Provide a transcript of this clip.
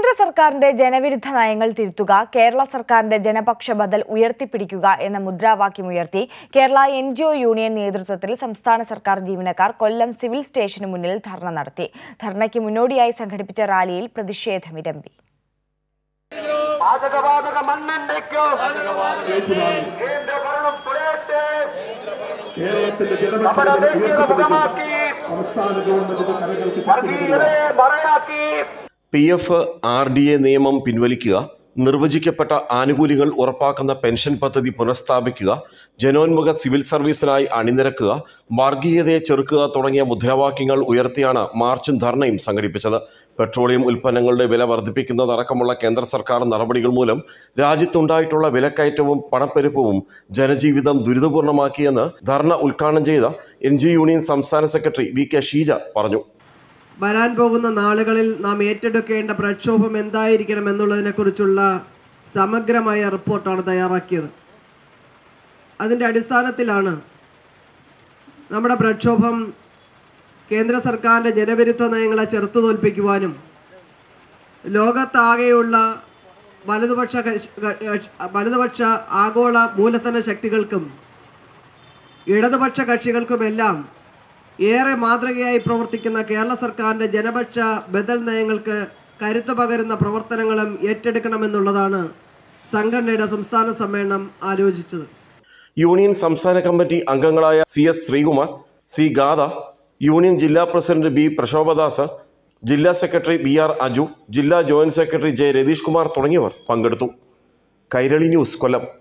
കേന്ദ്ര സർക്കാരിന്റെ ജനവിരുദ്ധ നയങ്ങൾ തിരുത്തുക കേരള സർക്കാരിന്റെ ജനപക്ഷ ബദൽ ഉയർത്തിപ്പിടിക്കുക എന്ന മുദ്രാവാക്യമുയർത്തി Kerala N G O union നേതൃത്വത്തിൽ സംസ്ഥാന സർക്കാർ ജീവനക്കാർ കൊല്ലം സിവിൽ സ്റ്റേഷന് മുന്നിൽ ധർണ നടത്തി ധർണയ്ക്ക് മുന്നോടിയായി സംഘടിപ്പിച്ച റാലിയിൽ പ്രതിഷേധമിരമ്പി പാചകവാതക മണ്ണെണ്ണയ്ക്കോ കേന്ദ്ര ഭരണം തുടയട്ടെ കേരളത്തിന്റെ നമ്മുടെ ജനപക്ഷത്തെ ദേശീയ ഉയർത്തിപ്പിടിക്കും മുഖമാക്കി സംസ്ഥാന ഗവൺമെന്റിന്റെ കരകൾക്ക് ശക്തി നൽകുക വർഗീയതയെ മറയാക്കി P F R D A നിയമം പിൻവലിക്കുക നിർവചിക്കപ്പെട്ട ആനുകൂല്യങ്ങൾ ഉറപ്പാക്കുന്ന പെൻഷൻ പദ്ധതി പുനഃസ്ഥാപിക്കുക ജനോന്മുഖ സിവിൽ സർവീസിനായി അണിനിരക്കുക വർഗീയതയെ ചെറുക്കുക തുടങ്ങിയ മുദ്രാവാക്യങ്ങൾ ഉയർത്തിയാണ് മാർച്ചും ധർണയും സംഘടിപ്പിച്ചത് പെട്രോളിയം ഉൽപ്പന്നങ്ങളുടെ വില വർദ്ധിപ്പിക്കുന്നതടക്കമുള്ള കേന്ദ്ര സർക്കാർ നടപടികൾ മൂലം രാജ്യത്തുണ്ടായിട്ടുള്ള വിലക്കയറ്റവും പണപ്പെരുപ്പവും ജനജീവിതം ദുരിതപൂർണമാക്കിയെന്ന് ധർണ ഉദ്ഘാടനം ചെയ്ത എൻ ജി യൂണിയൻ സംസ്ഥാന സെക്രട്ടറി വി കെ ഷീജ പറഞ്ഞു വരാൻ പോകുന്ന നാളുകളിൽ നാം ഏറ്റെടുക്കേണ്ട പ്രക്ഷോഭം എന്തായിരിക്കണം എന്നുള്ളതിനെക്കുറിച്ചുള്ള സമഗ്രമായ റിപ്പോർട്ടാണ് തയ്യാറാക്കിയത് അതിൻ്റെ അടിസ്ഥാനത്തിലാണ് നമ്മുടെ പ്രക്ഷോഭം കേന്ദ്ര സർക്കാരിൻ്റെ ജനവിരുദ്ധ നയങ്ങളെ ചെറുത്തു തോൽപ്പിക്കുവാനും ലോകത്താകെയുള്ള വലതുപക്ഷ കശ്- കക്ഷ- വലതുപക്ഷ ആഗോള മൂലധന ശക്തികൾക്കും ഇടതുപക്ഷ കക്ഷികൾക്കുമെല്ലാം ഏറെ മാതൃകയായി പ്രവർത്തിക്കുന്ന കേരള സർക്കാരിൻ്റെ ജനപക്ഷ ബദൽ നയങ്ങൾക്ക് കരുത്തു പകരുന്ന പ്രവർത്തനങ്ങളും ഏറ്റെടുക്കണമെന്നുള്ളതാണ് സംഘടനയുടെ സംസ്ഥാന സമ്മേളനം ആലോചിച്ചത് യൂണിയൻ സംസ്ഥാന കമ്മിറ്റി അംഗങ്ങളായ C S Sreekumar C Gatha union ജില്ലാ പ്രസിഡന്റ് ബി പ്രശോഭദാസ് ജില്ലാ സെക്രട്ടറി ബി ആർ അജു ജില്ലാ joint secretary J Ratheesh Kumar തുടങ്ങിയവർ പങ്കെടുത്തു കൈരളി ന്യൂസ് കൊല്ലം